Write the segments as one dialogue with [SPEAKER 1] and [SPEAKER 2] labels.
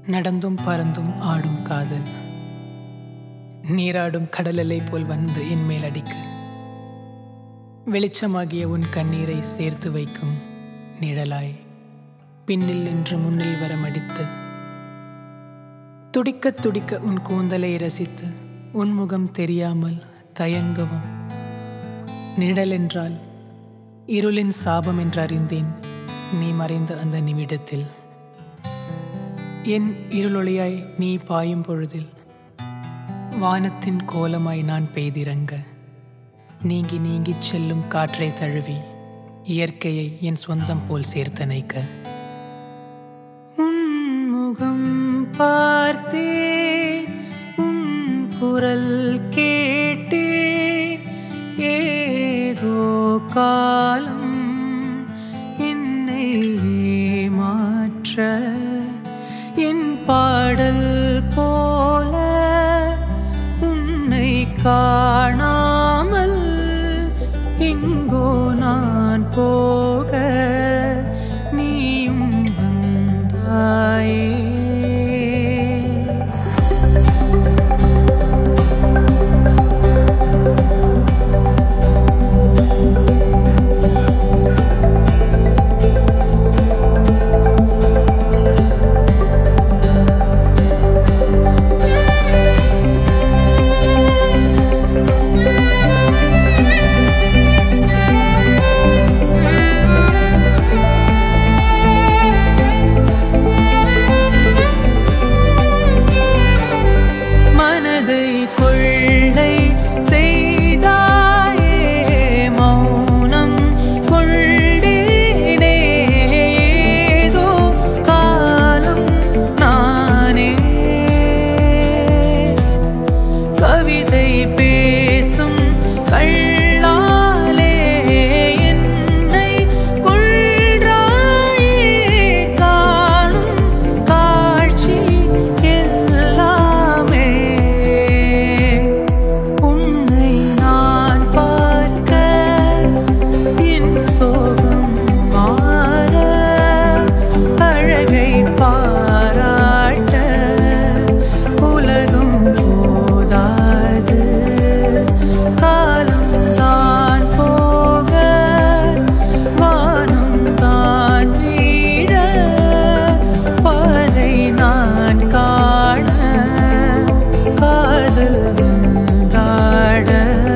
[SPEAKER 1] நடந்தும் பறந்தும் ஆடும் காதல் நீராடும் கடலலை போல் வந்து என் மேல் அடிக்க வெளிச்சமாகிய உன் கண்ணீரை சேர்த்து வைக்கும் நிழலாய் பின்னில் நின்று முன்னில் வர மடித்து துடிக்க துடிக்க உன் கூந்தலை ரசித்து உன் முகம் தெரியாமல் தயங்கவும் நிழல் என்றால் இருளின் சாபம் என்று அறிந்தேன் நீ மறைந்த அந்த நிமிடத்தில் என் இருளொளியாய் நீ பாயும் பொழுதில் வானத்தின் கோலமாய் நான் பெய்திறங்க நீங்கி நீங்கிச் செல்லும் காற்றை தழுவி இயற்கையை என் சொந்தம் போல் சேர்த்தனைக்க உன் முகம் பார்த்தேன் உன் குரல் கேட்டேன் ஏதோ காலம் என்னை மாற்ற என் பாடல் போல உன்னை காணாமல் எங்கோ நான் போக நீயும் வந்தாயே மனதை கொள்ளை செய்தாயே மௌனம் கொண்டேனே ஏதோ காலம் நானே கவிதை பேசும் கள்ளாலே என்னை கொள்றாயே காணும் காட்சி எல்லாமே உன்னை நான் பார்க்க என் சோகம் மாற அழகை பாராட்ட உலகம் போதாது காலம் தான் போக வானம் தான் வீட பாதை நான் காண காதல் வந்தாட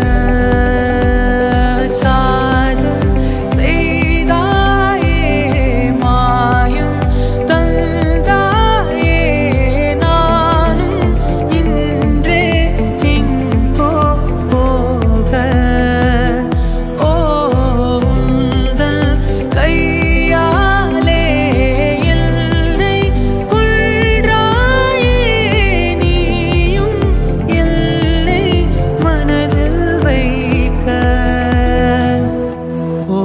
[SPEAKER 1] காதல் செய்தாயே மாயம் தந்தாயே நானும் இன்றே எங்கோ போக ஓ உந்தல் கையாலே என்னை கொள்றாயே நீயும் என்னை மனதில் வைக்க ஓ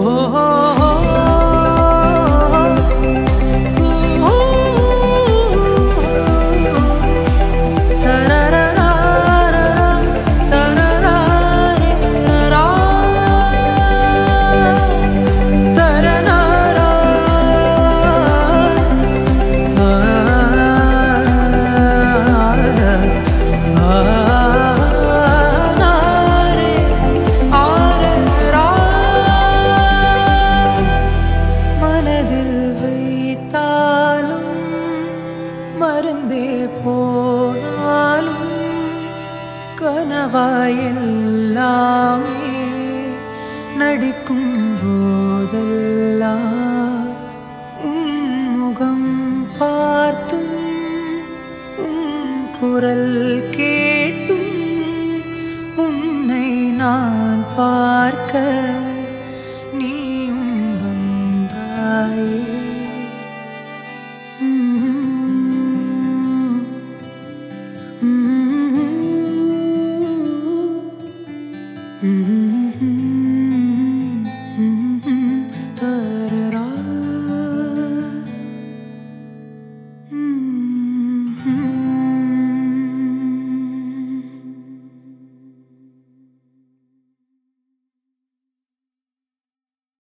[SPEAKER 1] மனதில் வைத்தாலும் மறந்தே போனாலும் கனவாய் எல்லாமே நடிக்கும் போதெல்லாம் உன் முகம் பார்த்தும் உன் குரல் கே